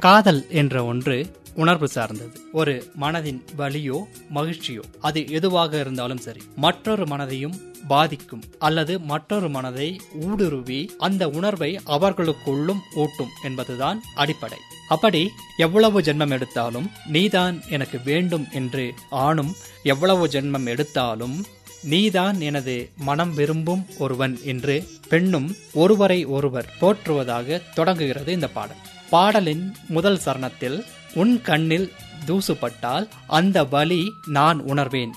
காதல் என்ற ஒன்று உணர்வு சார்ந்தது ஒரு மனதின் வலியோ மகிழ்ச்சியோ அது எதுவாக இருந்தாலும் சரி மற்றொரு மனதையும் பாதிக்கும் அல்லது மற்றொரு மனதை ஊடுருவி அந்த உணர்வை அவர்களுக்குள்ளும் ஊட்டும் என்பதுதான் அடிப்படை அப்படி எவ்வளவு ஜென்மம் எடுத்தாலும் நீதான் எனக்கு வேண்டும் என்று ஆணும் எவ்வளவு ஜென்மம் எடுத்தாலும் நீதான் எனது மனம் விரும்பும் ஒருவன் என்று பெண்ணும் ஒருவரை ஒருவர் போற்றுவதாக தொடங்குகிறது இந்த பாடல் பாடலின் முதல் சரணத்தில் உன் கண்ணில் தூசுப்பட்டால் அந்த வலி நான் உணர்வேன்